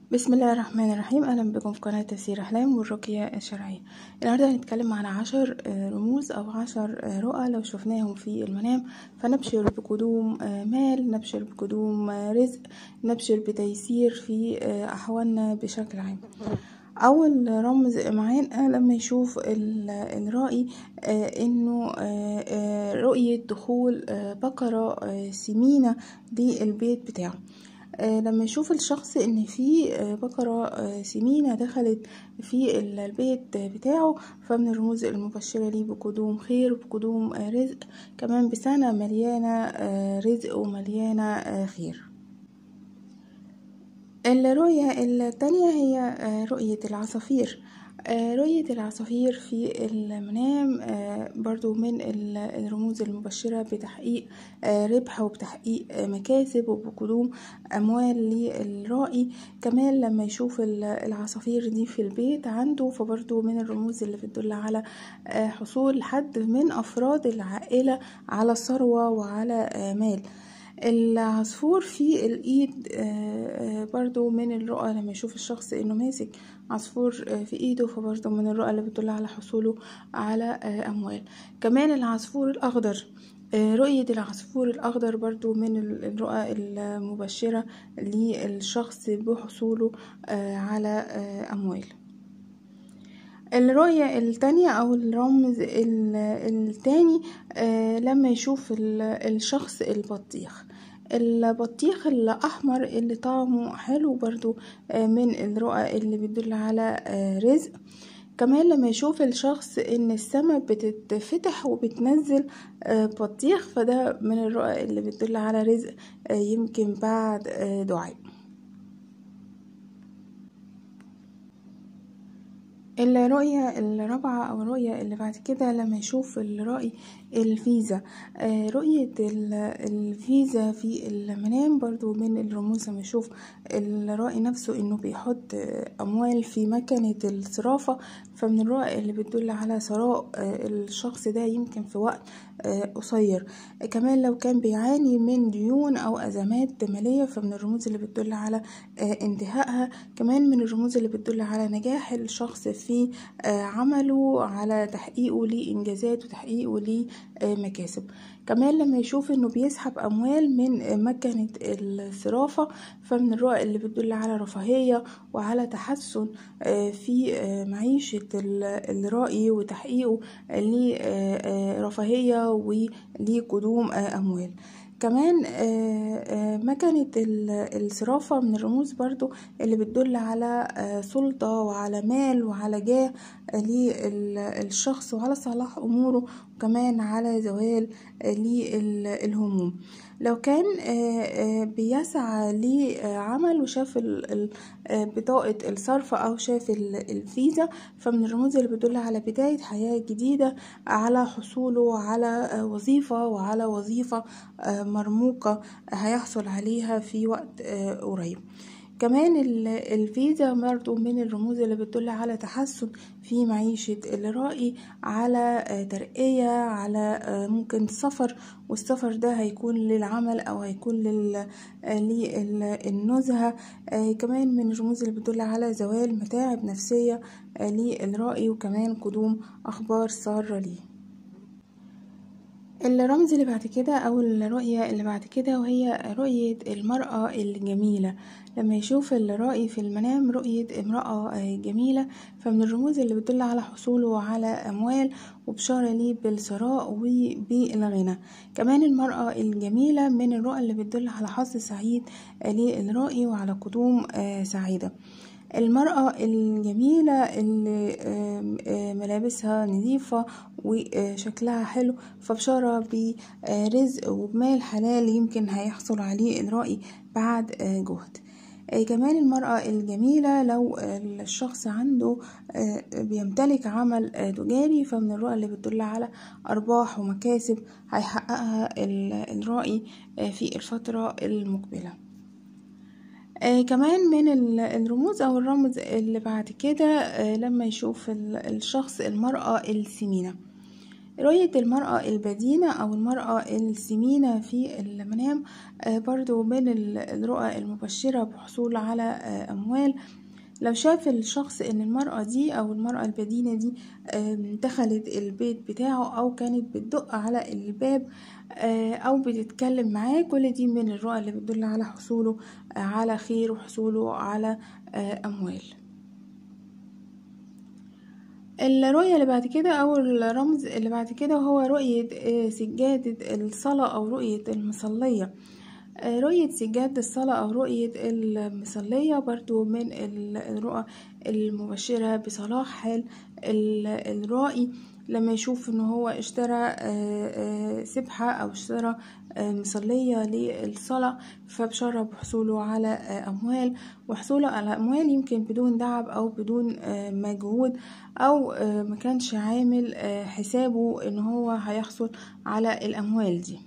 بسم الله الرحمن الرحيم اهلا بكم في قناه تفسير احلام والرقيه الشرعيه النهارده هنتكلم عن عشر آه، رموز او عشر آه، رؤى لو شفناهم في المنام فنبشر بقدوم آه، مال نبشر بقدوم رزق نبشر بتيسير في احوالنا بشكل عام اول رمز معانا لما يشوف الرائي انه رؤيه دخول بقره سمينه للبيت بتاعه آه، لما يشوف الشخص ان في آه، بقرة آه، سمينة دخلت في البيت بتاعه فمن الرموز المبشرة ليه بقدوم خير وبقدوم رزق كمان بسنة مليانة رزق ومليانة خير الرؤية التانية هي رؤية العصافير آه، رؤية العصافير في المنام آه، برضو من الرموز المبشرة بتحقيق آه، ربح وبتحقيق مكاسب وبقدوم أموال للرائي كمان لما يشوف العصافير دي في البيت عنده فبرضو من الرموز اللي بتدل على حصول حد من أفراد العائلة على ثروة وعلى مال العصفور في الايد آه، آه، برضو من الرؤى لما يشوف الشخص انه ماسك عصفور آه، في ايده فبرضو من الرؤى اللي بتدل على حصوله على اموال كمان العصفور الاخضر رؤية العصفور الأخضر برضو من الرؤى المبشرة للشخص بحصوله على أموال الرؤية التانية أو الرمز التاني لما يشوف الشخص البطيخ البطيخ الأحمر اللي طعمه حلو برضو آه، من الرؤى اللي بتدل على آه، رزق كمان لما يشوف الشخص ان السماء بتتفتح وبتنزل آه، بطيخ فده من الرؤى اللي بتدل على رزق يمكن بعد دعاء الرؤية الرابعة أو الرؤية اللي بعد كده لما يشوف الرأي الفيزا آه، رؤية الفيزا في المنام برضو من الرموز لما يشوف الرائي نفسه انه بيحط اموال في مكنة الصرافة فمن الرؤى اللي بتدل على ثراء آه، الشخص ده يمكن في وقت آه، قصير كمان لو كان بيعاني من ديون او ازمات مالية فمن الرموز اللي بتدل على انتهائها كمان من الرموز اللي بتدل على نجاح الشخص في عمله على تحقيقه لإنجازات وتحقيقه مكاسب كمان لما يشوف انه بيسحب اموال من مكنة الصرافة فمن الرؤى اللي بتدل على رفاهية وعلى تحسن آه، في آه، معيشة الرائي وتحقيقه لرفاهية ولقدوم اموال كمان آه، آه، مكنة الصرافة من الرموز برضو اللي بتدل على آه، سلطة وعلى مال وعلى جاه للشخص وعلى صلاح أموره وكمان على زوال للهموم لو كان بيسعى لعمل وشاف بطاقة الصرف أو شاف الفيزا فمن الرموز اللي بتدل على بداية حياة جديدة على حصوله على وظيفة وعلى وظيفة مرموقة هيحصل عليها في وقت قريب كمان الفيزا برضو من الرموز اللي بتدل على تحسن في معيشة الرائي على ترقية على ممكن سفر والسفر ده هيكون للعمل او هيكون للنزهة كمان من الرموز اللي بتدل على زوال متاعب نفسية للرائي وكمان قدوم اخبار سارة ليه الرمز اللي بعد كده او الرؤية اللي بعد كده وهي رؤية المرأة الجميلة لما يشوف الرائي في المنام رؤية امرأة جميلة فمن الرموز اللي بتدل على حصوله على اموال وبشارة ليه بالثراء وبالغنى كمان المرأة الجميلة من الرؤى اللي بتدل على حظ سعيد للرائي وعلى قدوم سعيدة المرأة الجميلة اللي ملابسها نظيفة وشكلها حلو فبشارة برزق وبمال حلال يمكن هيحصل عليه الرائي بعد جهد كمان المرأة الجميلة لو الشخص عنده بيمتلك عمل تجاري فمن الرؤى اللي بتدل على أرباح ومكاسب هيحققها الرائي في الفترة المقبلة آه كمان من الرموز او الرمز اللي بعد كده آه لما يشوف الشخص المرأة السمينة رؤية المرأة البدينة أو المرأة السمينة في المنام برضو من الرؤى المبشرة بحصول على أموال لو شاف الشخص ان المرأة دي او المرأة البدينة دي دخلت البيت بتاعه او كانت بتدق على الباب او بتتكلم معاه كل دي من الرؤى اللي بتدل على حصوله على خير وحصوله على اموال الرؤية اللي بعد كده أو الرمز اللي بعد كده هو رؤية سجادة الصلاة أو رؤية المصلية رؤية سجاد الصلاة أو رؤية المصلية برضو من الرؤى المبشرة بصلاح حال الرائي لما يشوف ان هو اشترى سبحة او اشترى مصلية للصلاة فبشرة بحصوله على اموال وحصوله على اموال يمكن بدون تعب او بدون مجهود او ما كانش عامل حسابه ان هو هيحصل على الاموال دي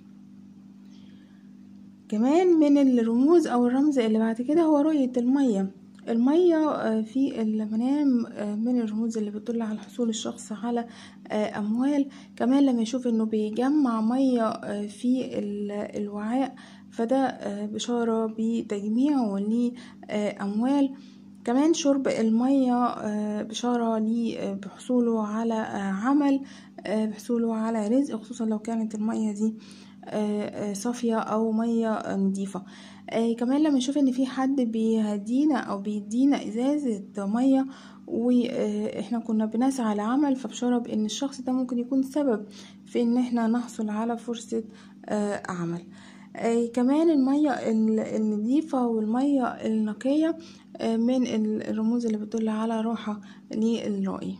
كمان من الرموز او الرمز اللي بعد كده هو رؤية المية المية في المنام من الرموز اللي بتدل على حصول الشخص على أموال كمان لما يشوف انه بيجمع مية في الوعاء فده بشارة بتجميعه لأموال كمان شرب المية بشارة ليه بحصوله على عمل بحصوله على رزق خصوصا لو كانت المية دي صافية أو مية نضيفة كمان لما نشوف ان في حد بيهدينا او بيدينا ازازة مية واحنا كنا بنسعى لعمل فبشارة بان الشخص ده ممكن يكون سبب في ان احنا نحصل على فرصة عمل كمان المية النظيفة والمية النقية من الرموز اللي بتدل على راحة للرائي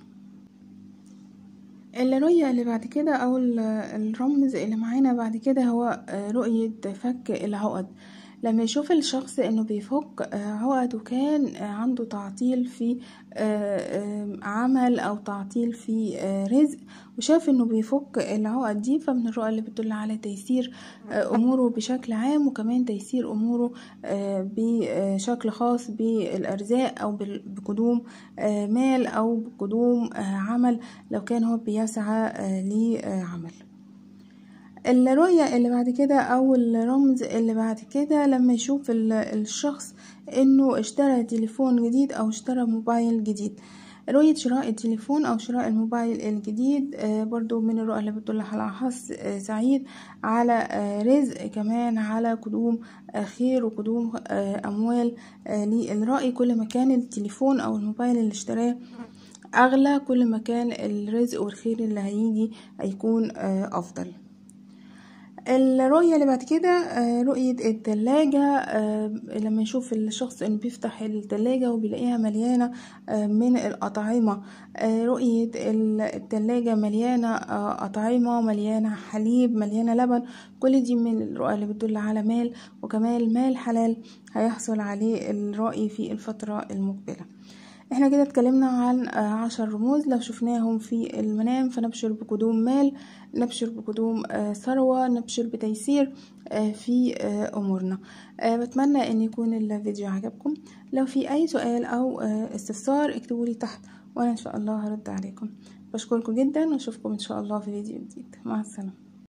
الرؤية اللي بعد كده أو الرمز اللي معانا بعد كده هو رؤية فك العقد لما يشوف الشخص انه بيفك عقد وكان عنده تعطيل في عمل او تعطيل في رزق وشاف انه بيفك العقد دي فمن الرؤى اللي بتدل على تيسير اموره بشكل عام وكمان تيسير اموره بشكل خاص بالارزاق او بقدوم مال او بقدوم عمل لو كان هو بيسعى لعمل الرؤية اللي بعد كده او الرمز اللي بعد كده لما يشوف الشخص انه اشترى تليفون جديد او اشترى موبايل جديد رؤية شراء التليفون او شراء الموبايل الجديد برضو من الرؤى اللي بتدل على حظ سعيد على رزق كمان على قدوم خير وقدوم اموال للرأي كل ما كان التليفون او الموبايل اللي اشتراه اغلى كل ما كان الرزق والخير اللي هيجي هيكون افضل الرؤية اللي بعد كده رؤية التلاجة لما يشوف الشخص انه بيفتح التلاجة وبيلاقيها مليانة من الأطعمة رؤية التلاجة مليانة أطعمة مليانة حليب مليانة لبن كل دي من الرؤى اللي بتدل على مال وكمان مال حلال هيحصل عليه الرأي في الفترة المقبلة احنا كده اتكلمنا عن عشر رموز لو شفناهم في المنام فنبشر بقدوم مال نبشر بقدوم ثروة نبشر بتيسير في أمورنا بتمنى ان يكون الفيديو عجبكم لو في اي سؤال او استفسار اكتبولي تحت وانا ان شاء الله هرد عليكم بشكركم جدا واشوفكم ان شاء الله في فيديو جديد مع السلامة